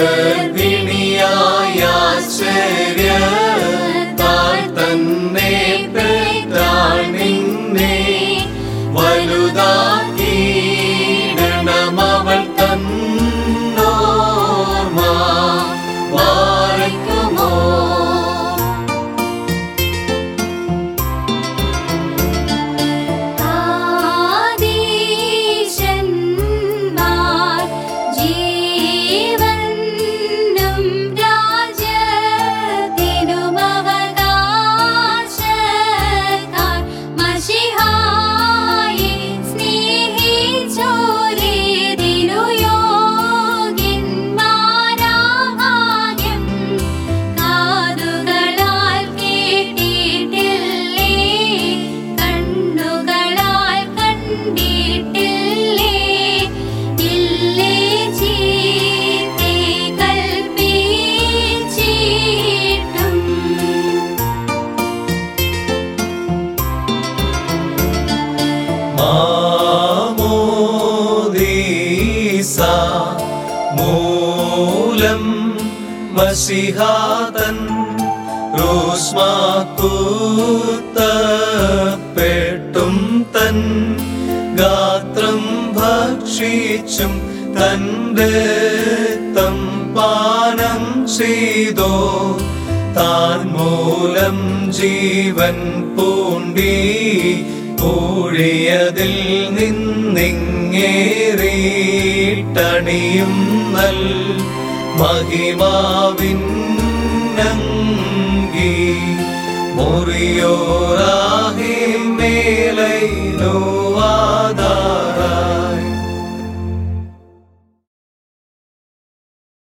ഗർഭിണിയായ ആശ്ചര്യത്താൽ തന്നെ പെറ്റാൾ നിന്നെ വലുതാക്കിയിടണം അവൾ തന്നോർമ്മ വാരക്കുമോ ആദീശന്മാർ ജീവനും രാജ്യത്തിനുമവകാശക്കാർ മഷിഹായെ സ്നേഹിച്ചോരേതിനു യോഗ്യന്മാരാകാര്യം കാതുകളാൽ കേട്ടിട്ടില്ലേ കണ്ണുകളാൽ കണ്ടിട്ടില്ലേ ഇല്ലേ ചീത്തേ കൽപ്പിച്ചിട്ടും മാമോദീസ മൂലം മസിഹാതൻ റോസ്മാക്കൂത്തപ്പെട്ടും തൻ ഗാത്രം ഭക്ഷിച്ചും തൻ്റെ രക്തം പാനം ചെയ്തോ താൻ മൂലം ജീവൻ പൂണ്ടി ഊഴിയതിൽ നിന്നിങ്ങേറിട്ടണിയും നൽ മഹിമാവിൻ നങ്കി മുറിയോറാഹി മേലൈ നോവാദാ